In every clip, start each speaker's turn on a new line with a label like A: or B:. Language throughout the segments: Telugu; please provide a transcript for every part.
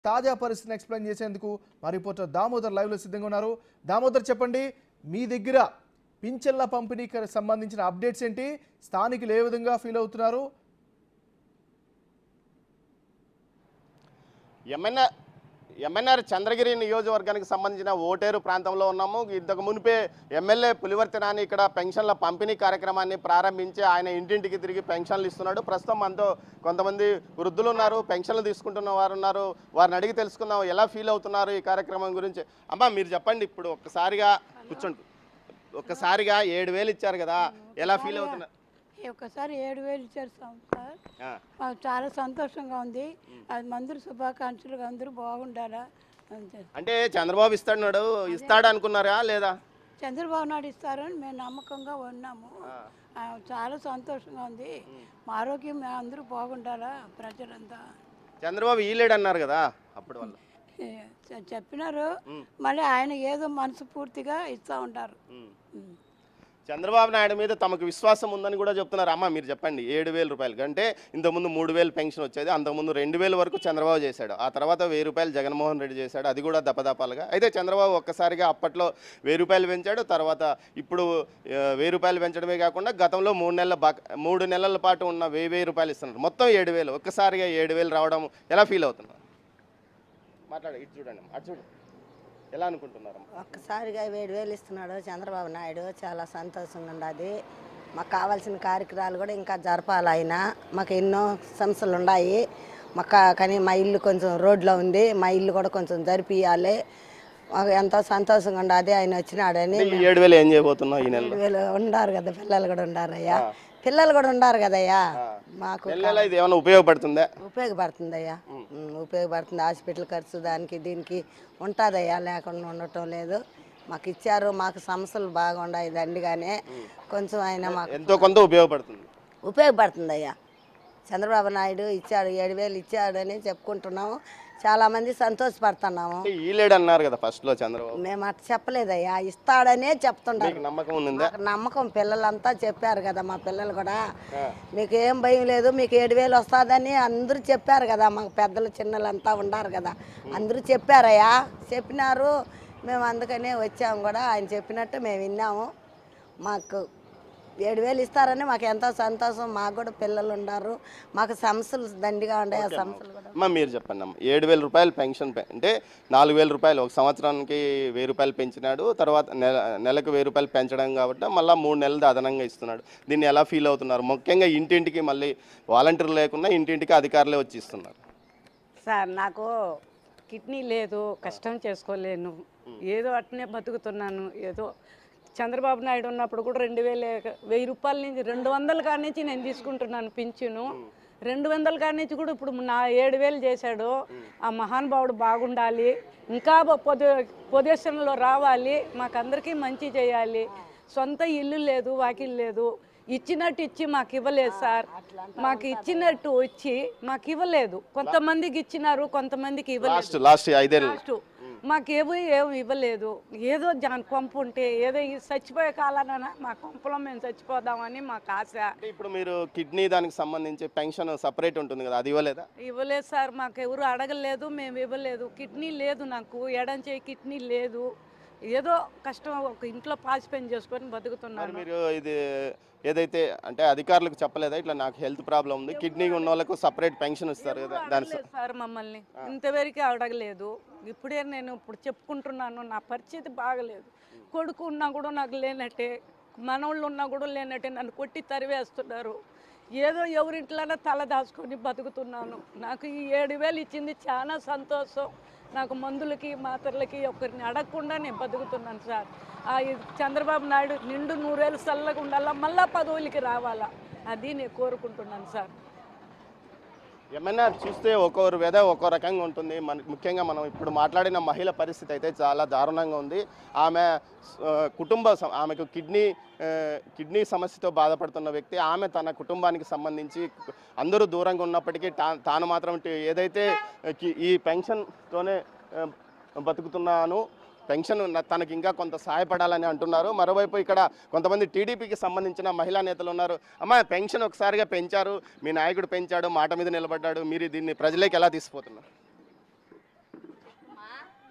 A: తాజా పరిస్థితిని ఎక్స్ప్లెయిన్ చేసేందుకు మా రిపోర్టర్ దామోదర్ లైవ్లో సిద్ధంగా ఉన్నారు దామోదర్ చెప్పండి మీ దగ్గర పింఛన్ల పంపిణీకి సంబంధించిన అప్డేట్స్ ఏంటి స్థానికులు ఏ విధంగా ఫీల్ అవుతున్నారు
B: ఎంఎన్ఆర్ ఎంఎన్ఆర్ చంద్రగిరి నియోజకవర్గానికి సంబంధించిన ఓటేరు ప్రాంతంలో ఉన్నాము ఇంతకు మునిపే ఎమ్మెల్యే పులివర్తి నాని ఇక్కడ పెన్షన్ల పంపిణీ కార్యక్రమాన్ని ప్రారంభించి ఆయన ఇంటింటికి తిరిగి పెన్షన్లు ఇస్తున్నాడు ప్రస్తుతం మనతో కొంతమంది వృద్ధులు ఉన్నారు పెన్షన్లు తీసుకుంటున్న వారు ఉన్నారు వారిని అడిగి తెలుసుకుందాం ఎలా ఫీల్ అవుతున్నారు ఈ కార్యక్రమం గురించి అమ్మా మీరు చెప్పండి ఇప్పుడు ఒక్కసారిగా కూర్చోండి ఒక్కసారిగా ఏడు వేలు ఇచ్చారు కదా ఎలా ఫీల్ అవుతున్నారు
C: ఈ ఒక్కసారి ఏడు వేలు ఇచ్చారు సార్
B: ఆ,
C: మాకు చాలా సంతోషంగా ఉంది అది మందులు శుభాకాంక్షలు అందరూ బాగుండాలా అంతే
B: అంటే చంద్రబాబు ఇస్తాడు ఇస్తాడు అనుకున్నారా లేదా
C: చంద్రబాబు నాయుడు ఇస్తారని మేము నమ్మకంగా ఉన్నాము ఆ, చాలా సంతోషంగా ఉంది మా ఆరోగ్యం మేము అందరూ బాగుండాలా ప్రజలంతా
B: చంద్రబాబు ఈలేడు అన్నారు కదా అప్పుడు వల్ల
C: ఏ, చె- చెప్పినారు మళ్ళీ ఆయన ఏదో మనసు పూర్తిగా ఇస్తూ ఉంటారు ఉమ్.
B: చంద్రబాబు నాయుడు మీద తమకు విశ్వాసం ఉందని కూడా చెప్తున్నారు అమ్మ మీరు చెప్పండి ఏడు వేల రూపాయలు అంటే ఇంతకుముందు మూడు వేలు పెన్షన్ వచ్చేది అంతకుముందు రెండు వేల వరకు చంద్రబాబు చేశాడు ఆ తర్వాత వెయ్యి రూపాయలు జగన్మోహన్ రెడ్డి చేశాడు అది కూడా దపదపాలుగా అయితే చంద్రబాబు ఒక్కసారిగా అప్పట్లో వెయ్యి రూపాయలు పెంచాడు తర్వాత ఇప్పుడు ఆ, వెయ్యి రూపాయలు పెంచడమే కాకుండా గతంలో మూడు నెలల బక మూడు నెలల పాటు ఉన్న వెయ్యి వెయ్యి రూపాయలు ఇస్తున్నారు మొత్తం ఏడు వేలు ఒక్కసారిగా ఏడు వేలు రావడం ఎలా ఫీల్ అవుతున్నారు మాట్లాడు ఇటు చూడండి అటు చూడు ఎలా అనుకుంటున్నారు
D: ఒక్కసారిగా ఏడు వేలు ఇస్తున్నాడు చంద్రబాబు నాయుడు చాలా సంతోషంగా ఉన్నది మాకు కావాల్సిన కార్యక్రమాలు కూడా ఇంకా జరపాలి ఆయన మాకు ఎన్నో సమస్యలు ఉన్నాయి మాకు కానీ మా ఇల్లు కొంచెం రోడ్లో ఉంది మా ఇల్లు కూడా కొంచెం జరిపియాలి మాకు ఎంతో సంతోషంగా ఉండదు ఆయన వచ్చినాడని
B: ఈ ఏడు వేలు ఏం చేయబోతున్నావు ఈ నెలలో
D: ఏడు వేలు ఉండారు కదా పిల్లలు కూడా ఉండారయ్యా పిల్లలు కూడా ఉండారు కదయ్యా మాకు
B: నెల నెల ఇది ఏమైనా ఉపయోగపడుతుందా
D: ఉపయోగపడుతుందయ్యా ఉమ్, ఉపయోగపడుతుంది హాస్పిటల్ ఖర్చు దానికి దీనికి ఉంటుందయ్యా లేకుండా ఉండటం లేదు మాకు ఇచ్చారు మాకు సమస్యలు బాగున్నాయి దండిగానే కొంచెం ఆయన మాకు
B: ఎంతో కొంత ఉపయోగపడుతుంది
D: ఉపయోగపడుతుందయ్యా చంద్రబాబు నాయుడు ఇచ్చాడు ఏడు వేలు ఇచ్చాడని చెప్పుకుంటున్నాము చాలామంది సంతోషపడుతున్నాము
B: అంటే ఈలేడు అన్నారు కదా ఫస్ట్ లో చంద్రబాబు
D: మేము అట్లా చెప్పలేదయ్యా ఇస్తాడనే చెప్తుంటారు
B: మీకు నమ్మకం ఉందా
D: మాకు నమ్మకం పిల్లలంతా చెప్పారు కదా మా పిల్లలు కూడా మీకు ఏం భయం లేదు మీకు ఏడు వేలు వస్తుందని అందరూ చెప్పారు కదా మాకు పెద్దలు చిన్నలంతా ఉన్నారు కదా అందరూ చెప్పారయ్యా చెప్పినారు మేము అందుకనే వచ్చాము కూడా ఆయన చెప్పినట్టు మేము విన్నాము మాకు ఏడు వేలు ఇస్తారని మాకు ఎంతో సంతోషం మాకు కూడా పిల్లలు ఉన్నారు మాకు సమస్యలు దండిగా ఉన్నాయి ఆ సమస్యలు కూడా
B: అమ్మ మీరు చెప్పండి అమ్మ ఏడు వేల రూపాయలు పెన్షన్ పె- అంటే నాలుగు వేల రూపాయలు ఒక సంవత్సరానికి వెయ్యి రూపాయలు పెంచినాడు తర్వాత నెల నెలకు వెయ్యి రూపాయలు పెంచడం కాబట్టి మళ్ళీ మూడు నెలలు అదనంగా ఇస్తున్నాడు దీన్ని ఎలా ఫీల్ అవుతున్నారు ముఖ్యంగా ఇంటింటికి మళ్ళీ వాలంటీర్లు లేకుండా ఇంటింటికి అధికారులే వచ్చి ఇస్తున్నారు
E: సార్ నాకు కిడ్నీ లేదు కష్టం చేసుకోలేను ఏదో అట్నే బతుకుతున్నాను ఏదో చంద్రబాబు నాయుడు ఉన్నప్పుడు కూడా రెండు వేల వెయ్యి రూపాయల నుంచి రెండు వందల కాడి నుంచి నేను తీసుకుంటున్నాను పింఛను రెండు వందల కాడి నుంచి కూడా ఇప్పుడు నా ఏడు వేలు చేశాడు ఆ మహానుభావుడు బాగుండాలి ఇంకా పొది పొజిషన్లో రావాలి మాకందరికీ మంచి చేయాలి సొంత ఇల్లు లేదు వాకిల్ లేదు ఇచ్చినట్టు ఇచ్చి మాకు ఇవ్వలేదు సార్ మాకు ఇచ్చినట్టు వచ్చి మాకు ఇవ్వలేదు కొంతమందికి ఇచ్చినారు కొంతమందికి ఇవ్వలేదు
B: లాస్ట్ లాస్ట్ ఐదేళ్ళు
E: లాస్ట్ మాకేమో ఏమి ఇవ్వలేదు ఏదో జాన్ కొంపు ఉంటే ఏదో ఈ చచ్చిపోయే కాలాన మా కొంపలో మేము చచ్చిపోదామని మాకు ఆశ
B: అంటే ఇప్పుడు మీరు కిడ్నీ దానికి సంబంధించి పెన్షన్ సపరేట్ ఉంటుంది కదా అది ఇవ్వలేదా
E: ఇవ్వలేదు సార్ మాకు ఎవరు అడగలేదు మేము ఇవ్వలేదు కిడ్నీ లేదు నాకు ఎడం చేయి కిడ్నీ లేదు ఏదో కష్టం ఒక ఇంట్లో పాసి పని చేసుకొని
B: మరి
E: బతుకుతున్నాను
B: మీరు ఇది ఏదైతే అంటే అధికారులకు చెప్పలేదా ఇట్లా నాకు హెల్త్ ప్రాబ్లం ఉంది కిడ్నీ ఉన్న వాళ్ళకు సపరేట్ పెన్షన్ ఇస్తారు కదా దాని
E: అడగలేదు సార్ మమ్మల్ని ఇంతవరకు అడగలేదు ఇప్పుడే నేను ఇప్పుడు చెప్పుకుంటున్నాను నా పరిస్థితి బాగలేదు కొడుకు ఉన్నా కూడా నాకు లేనట్టే మనోళ్ళు ఉన్నా కూడా లేనట్టే నన్ను కొట్టి తరివేస్తున్నారు ఏదో ఎవరింట్లోనే తల దాచుకొని బతుకుతున్నాను నాకు ఈ ఏడు వేలు ఇచ్చింది చాలా సంతోషం నాకు మందులకి మాత్రలకి ఒకరిని అడగకుండా నేను బతుకుతున్నాను సార్ ఆ ఈ చంద్రబాబు నాయుడు నిండు నూరేళ్ళు చల్లగా ఉండాలా మళ్ళా పదవులకి రావాలా అది నేను కోరుకుంటున్నాను సార్
B: ఏమైనా చూస్తే ఒక్కొరు వెద ఒక్కో రకంగా ఉంటుంది మన ముఖ్యంగా మనం ఇప్పుడు మాట్లాడిన మహిళ పరిస్థితి అయితే చాలా దారుణంగా ఉంది ఆమె ఆ, కుటుంబ స- ఆమెకు కిడ్నీ ఆ, కిడ్నీ సమస్యతో బాధపడుతున్న వ్యక్తి ఆమె తన కుటుంబానికి సంబంధించి అందరూ దూరంగా ఉన్నప్పటికీ తా తాను మాత్రం టి- ఏదైతే కి- ఈ పెన్షన్తోనే ఆ, బతుకుతున్నాను పెన్షన్ ఉన్న- తనకి ఇంకా కొంత సహాయపడాలని అంటున్నారు మరోవైపు ఇక్కడ కొంతమంది టీడీపీకి సంబంధించిన మహిళా నేతలు ఉన్నారు అమ్మ పెన్షన్ ఒకసారిగా పెంచారు మీ నాయకుడు పెంచాడు మాట మీద నిలబడ్డాడు మీరు దీన్ని ప్రజలకు ఎలా తీసుకుపోతున్నారు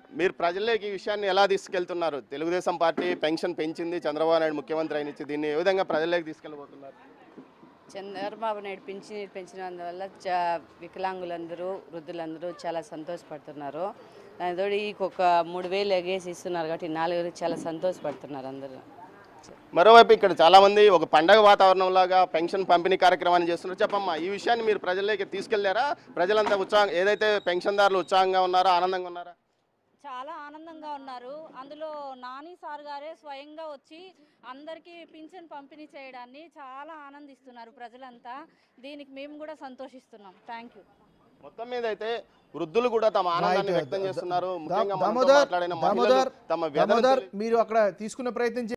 B: మీరు ప్రజల్లోకి ఈ విషయాన్ని ఎలా తీసుకెళ్తున్నారు తెలుగుదేశం పార్టీ పెన్షన్ పెంచింది చంద్రబాబు నాయుడు ముఖ్యమంత్రి అయినిచ్చి దీన్ని ఏ విధంగా ప్రజల్లోకి తీసుకెళ్ళబోతున్నారు
F: చంద్రబాబు నాయుడు పింఛన్ పెంచినందువల్ల చ వికలాంగులందరూ వృద్ధులందరూ చాలా సంతోషపడుతున్నారు దానితోటి ఒక మూడు వేలు ఎగేసి ఇస్తున్నారు కాబట్టి నాలుగు వేలు చాలా సంతోషపడుతున్నారు అందరూ
B: మరోవైపు ఇక్కడ చాలా మంది ఒక పండగ వాతావరణం లాగా పెన్షన్ పంపిణీ కార్యక్రమాన్ని చేస్తున్నారు చెప్పమ్మా ఈ విషయాన్ని మీరు ప్రజల్లోకి తీసుకెళ్లారా ప్రజలంతా ఉత్సాహం ఏదైతే పెన్షన్దారులు ఉత్సాహంగా ఉన్నారో ఆనందంగా ఉన్నారా
G: చాలా ఆనందంగా ఉన్నారు అందులో నాని సార్ గారే స్వయంగా వచ్చి అందరికీ పింఛన్ పంపిణీ చేయడాన్ని చాలా ఆనందిస్తున్నారు ప్రజలంతా దీనికి మేము కూడా సంతోషిస్తున్నాం థ్యాంక్ యూ
B: మొత్తం మీద అయితే వృద్ధులు కూడా తమ ఆనందాన్ని
A: Right.
B: వ్యక్తం చేస్తున్నారు
A: దా-
B: ముఖ్యంగా మనతో
A: దామోదర్
B: మాట్లాడిన మహిళలు
A: దామోదర్
B: తమ వ్యధను
A: దామోదర్
B: తెలి-
A: మీరు అక్కడ తీసుకునే ప్రయత్నం